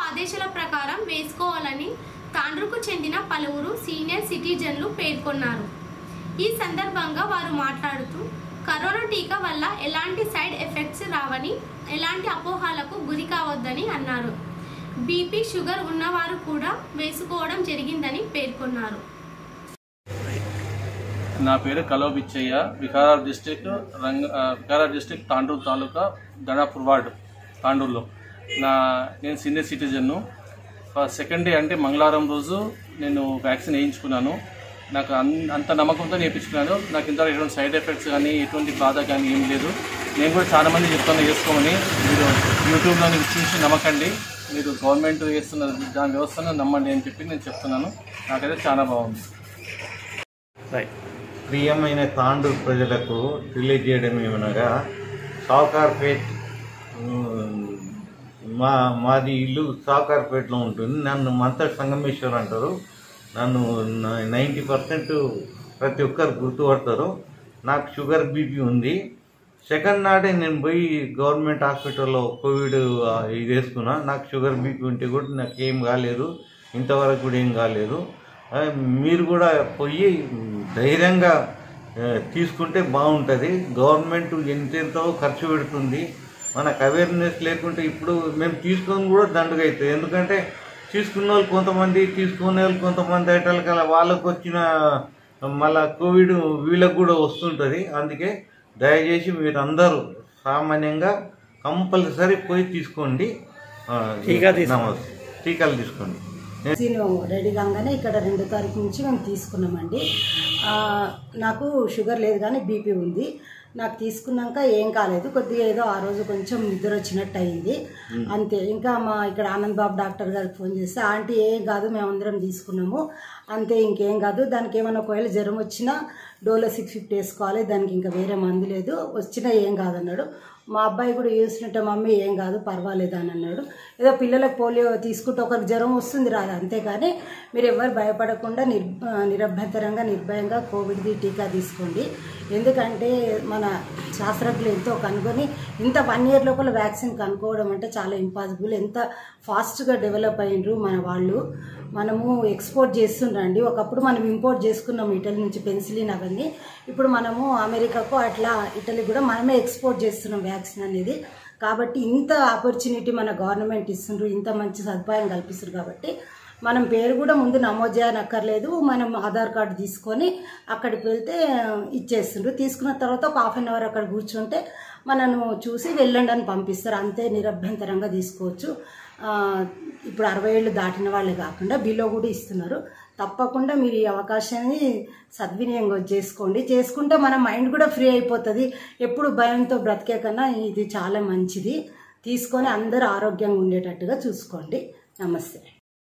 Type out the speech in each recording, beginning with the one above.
ఆదేశాల ప్రకారం వేసుకోవాలని తాండ్రుకు చెందిన పలువురు సీనియర్ సిటిజన్లు పేర్కొన్నారు ఈ సందర్భంగా వారు మాట్లాడుతూ కరోనా టీకా వల్ల ఎలాంటి సైడ్ ఎఫెక్ట్స్ రావని ఎలాంటి అపోహాలకు గురి కావద్దని అన్నారు బీపీ షుగర్ ఉన్నవారు కూడా వేసుకోవడం జరిగిందని పేర్కొన్నారు నా పేరు కలో బిచ్చయ్య వికారాబాద్ డిస్టిక్ రంగ ఆ, వికారాబాద్ డిస్టిక్ తాండూరు తాలూకా గణాపూర్ వార్డు తాండూరులో నా నేను సీనియర్ సిటిజన్ను సెకండ్ డే అంటే మంగళవారం రోజు నేను వ్యాక్సిన్ వేయించుకున్నాను నాకు అన్ అంత నమ్మకంతో నేర్పించుకున్నాను నాకు ఇంత ఎటువంటి సైడ్ ఎఫెక్ట్స్ కానీ ఎటువంటి బాధ కానీ ఏం లేదు నేను కూడా చాలా మంది చెప్తాను చేసుకోమని మీరు యూట్యూబ్లో చూసి నమ్మకండి మీరు గవర్నమెంట్ చేస్తున్న దాని వ్యవస్థను నమ్మండి అని చెప్పి నేను చెప్తున్నాను నాకైతే చాలా బాగుంది రైట్ ప్రియమైన తాండూరు ప్రజలకు తెలియజేయడం ఏమనగా సావుకార్పేట్ ఉమ్, మా మాది ఇల్లు సావుకార్పేట్లో ఉంటుంది నన్ను మంత సంగమేశ్వర్ అంటారు నన్ను నైంటీ పర్సెంట్ ప్రతి ఒక్కరు గుర్తుపడతారు నాకు షుగర్ బీపీ ఉంది సెకండ్ నాడే నేను పోయి గవర్నమెంట్ హాస్పిటల్లో కోవిడ్ ఆ, ఇది వేసుకున్నా నాకు షుగర్ బీపీ ఉంటే కూడా నాకు ఏం కాలేదు ఇంతవరకు కూడా ఏం కాలేదు ఆ, మీరు కూడా పోయి ధైర్యంగా ఆ, తీసుకుంటే బాగుంటుంది గవర్నమెంట్ ఎంతెంతో ఖర్చు పెడుతుంది మనకు అవేర్నెస్ లేకుంటే ఇప్పుడు మేము తీసుకొని కూడా దండుగా అవుతుంది ఎందుకంటే తీసుకున్న వాళ్ళు కొంతమంది తీసుకునే వాళ్ళు కొంతమంది అయ్యేటోళ్ళకి వాళ్ళకు వచ్చిన మళ్ళా కోవిడ్ వీళ్ళకు కూడా వస్తుంటుంది అందుకే దయచేసి మీరందరూ సామాన్యంగా కంపల్సరీ పోయి తీసుకోండి ఆ, నమస్తే టీకాలు తీసుకోండి వ్యాక్సిన్ రెడీ కాగానే ఇక్కడ రెండో తారీఖు నుంచి మేము తీసుకున్నామండి ఆ, నాకు షుగర్ లేదు కానీ బీపీ ఉంది నాకు తీసుకున్నాక ఏం కాలేదు కొద్దిగా ఏదో ఆ రోజు కొంచెం నిద్ర వచ్చినట్టు అయింది అంతే ఇంకా మా ఇక్కడ ఆనంద్ బాబు డాక్టర్ గారికి ఫోన్ చేస్తే ఆంటీ ఏం కాదు మేమందరం తీసుకున్నాము అంతే ఇంకేం కాదు దానికి ఏమైనా ఒకవేళ జ్వరం వచ్చినా డోలో సిక్స్ ఫిఫ్టీ వేసుకోవాలి దానికి ఇంకా వేరే మందు లేదు వచ్చినా ఏం కాదన్నాడు మా అబ్బాయి కూడా చూసినట్టే మమ్మీ ఏం కాదు పర్వాలేదు అని అన్నాడు ఏదో పిల్లలకు పోలియో తీసుకుంటే ఒకరికి జ్వరం వస్తుంది రాదు అంతేగాని మీరు ఎవరు భయపడకుండా నిర్ నిరభ్యంతరంగా నిర్భయంగా కోవిడ్ది టీకా తీసుకోండి ఎందుకంటే మన శాస్త్రజ్ఞులు ఎంతో కనుగొని ఇంత వన్ ఇయర్ లోపల వ్యాక్సిన్ కనుక్కోవడం అంటే చాలా ఇంపాసిబుల్ ఎంత ఫాస్ట్గా డెవలప్ అయ్యిండ్రు మన వాళ్ళు మనము ఎక్స్పోర్ట్ చేస్తుండండి ఒకప్పుడు మనం ఇంపోర్ట్ చేసుకున్నాం ఇటలీ నుంచి పెన్సిలిన్ అవన్నీ ఇప్పుడు మనము అమెరికాకు అట్లా ఇటలీ కూడా మనమే ఎక్స్పోర్ట్ చేస్తున్నాం వ్యాక్సిన్ అనేది కాబట్టి ఇంత ఆపర్చునిటీ మన గవర్నమెంట్ ఇస్తుండ్రు ఇంత మంచి సదుపాయం కల్పిస్తారు కాబట్టి మనం పేరు కూడా ముందు నమోదు చేయనక్కర్లేదు మనం ఆధార్ కార్డు తీసుకొని అక్కడికి వెళ్తే ఇచ్చేస్తుండ్రు తీసుకున్న తర్వాత ఒక హాఫ్ అన్ అవర్ అక్కడ కూర్చుంటే మనను చూసి వెళ్ళండి అని పంపిస్తారు అంతే నిరభ్యంతరంగా తీసుకోవచ్చు ఆ, ఇప్పుడు అరవై ఏళ్ళు దాటిన వాళ్ళే కాకుండా బిలో కూడా ఇస్తున్నారు తప్పకుండా మీరు ఈ అవకాశాన్ని సద్వినియోగం చేసుకోండి చేసుకుంటే మన మైండ్ కూడా ఫ్రీ అయిపోతుంది ఎప్పుడు భయంతో బ్రతికే కన్నా ఇది చాలా మంచిది తీసుకొని అందరూ ఆరోగ్యంగా ఉండేటట్టుగా చూసుకోండి నమస్తే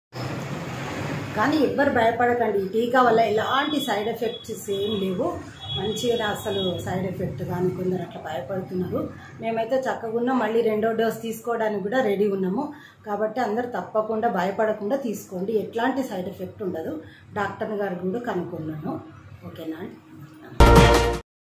కానీ ఎవ్వరు భయపడకండి ఈ టీకా వల్ల ఎలాంటి సైడ్ ఎఫెక్ట్స్ ఏం లేవు మంచిగా అసలు సైడ్ ఎఫెక్ట్ కానీ కొందరు అట్లా భయపడుతున్నారు మేమైతే చక్కగా ఉన్నాం మళ్ళీ రెండో డోస్ తీసుకోవడానికి కూడా రెడీ ఉన్నాము కాబట్టి అందరు తప్పకుండా భయపడకుండా తీసుకోండి ఎట్లాంటి సైడ్ ఎఫెక్ట్ ఉండదు డాక్టర్ గారు కూడా కనుక్కున్నాను ఓకేనా అండి